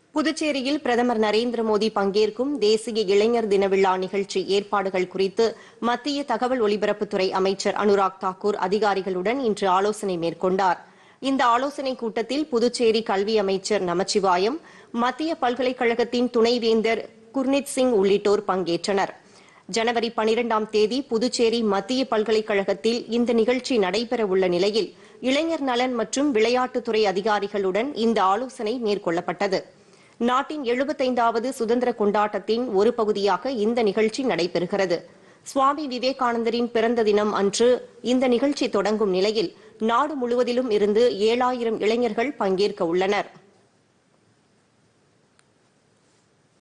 புதுச்சேரியில் பிரதமர் நரேந்திர மோடி பங்கேற்கும் தேசிய இளைஞர் தின விழா நிகழ்ச்சி ஏற்பாடுகள் குறித்து மத்திய தகவல் ஒலிபரப்புத்துறை அமைச்சர் அனுராக் தாக்கூர் அதிகாரிகளுடன் இன்று ஆலோசனை மேற்கொண்டார் இந்த ஆலோசனைக் கூட்டத்தில் புதுச்சேரி கல்வி அமைச்சர் நமச்சிவாயம் மத்திய பல்கலைக்கழகத்தின் துணைவேந்தர் குர்னித் சிங் உள்ளிட்டோர் பங்கேற்றனர் ஜனவரி பனிரெண்டாம் தேதி புதுச்சேரி மத்திய பல்கலைக்கழகத்தில் இந்த நிகழ்ச்சி நடைபெறவுள்ள நிலையில் இளைஞர் நலன் மற்றும் விளையாட்டுத்துறை அதிகாரிகளுடன் இந்த ஆலோசனை மேற்கொள்ளப்பட்டது நாட்டின் எழுபத்தைந்தாவது சுதந்திர கொண்டாட்டத்தின் ஒரு பகுதியாக இந்த நிகழ்ச்சி நடைபெறுகிறது சுவாமி விவேகானந்தரின் பிறந்த தினம் அன்று இந்த நிகழ்ச்சி தொடங்கும் நிலையில் நாடு முழுவதிலும் இருந்து ஏழாயிரம் இளைஞர்கள் பங்கேற்க உள்ளனா்